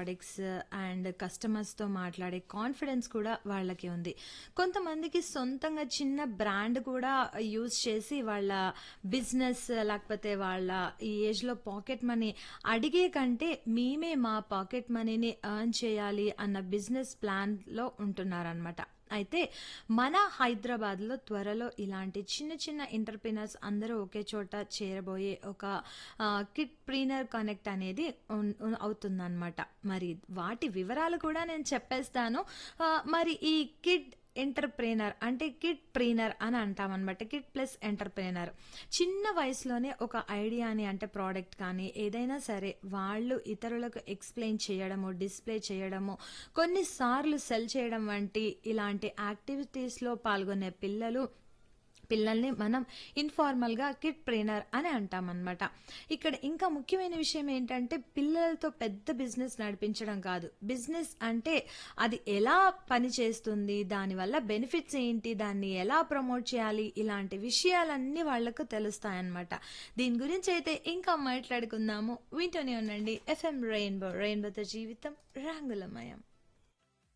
products and కస్టమర్స్తో మాట్లాడే confidence కూడా వాళ్ళకి ఉంది కొంతమందికి సొంతంగా చిన్న బ్రాండ్ కూడా యూజ్ చేసి వాళ్ళ బిజినెస్ లేకపోతే వాళ్ళ ఈ ఏజ్లో పాకెట్ మనీ అడిగే కంటే మేమే మా పాకెట్ మనీని ఎర్న్ చేయాలి అన్న బిజినెస్ ప్లాన్లో ఉంటున్నారనమాట అయితే మన హైదరాబాద్లో త్వరలో ఇలాంటి చిన్న చిన్న ఎంటర్ప్రినర్స్ అందరూ ఒకే చోట చేరబోయే ఒక కిట్ ప్రీనర్ కనెక్ట్ అనేది ఉన్- ఉన్- అవుతుందన్నమాట మరి వాటి వివరాలు కూడా నేను చెప్పేస్తాను ఆ, మరి ఈ కిడ్ ఎంటర్ప్రీనర్ అంటే కిడ్ ప్రీనర్ అని అంటామన్నమాట కిడ్ ప్లస్ ఎంటర్ప్రీనర్ చిన్న వయసులోనే ఒక ఐడియాని అంటే ప్రోడక్ట్ కానీ ఏదైనా సరే వాళ్ళు ఇతరులకు ఎక్స్ప్లెయిన్ చేయడము డిస్ప్లే చేయడము కొన్నిసార్లు సెల్ చేయడం వంటి ఇలాంటి యాక్టివిటీస్లో పాల్గొనే పిల్లలు పిల్లల్ని మనం ఇన్ఫార్మల్గా కిడ్ ట్రైనర్ అని అంటామన్నమాట ఇక్కడ ఇంకా ముఖ్యమైన విషయం ఏంటంటే పిల్లలతో పెద్ద బిజినెస్ నడిపించడం కాదు బిజినెస్ అంటే అది ఎలా పని చేస్తుంది దానివల్ల బెనిఫిట్స్ ఏంటి దాన్ని ఎలా ప్రమోట్ చేయాలి ఇలాంటి విషయాలన్నీ వాళ్లకు తెలుస్తాయన్నమాట దీని గురించి అయితే ఇంకా మాట్లాడుకుందాము వింటూనే ఉండండి ఎఫ్ఎం రెయిన్బో రెయిన్బోతో జీవితం రంగులమయం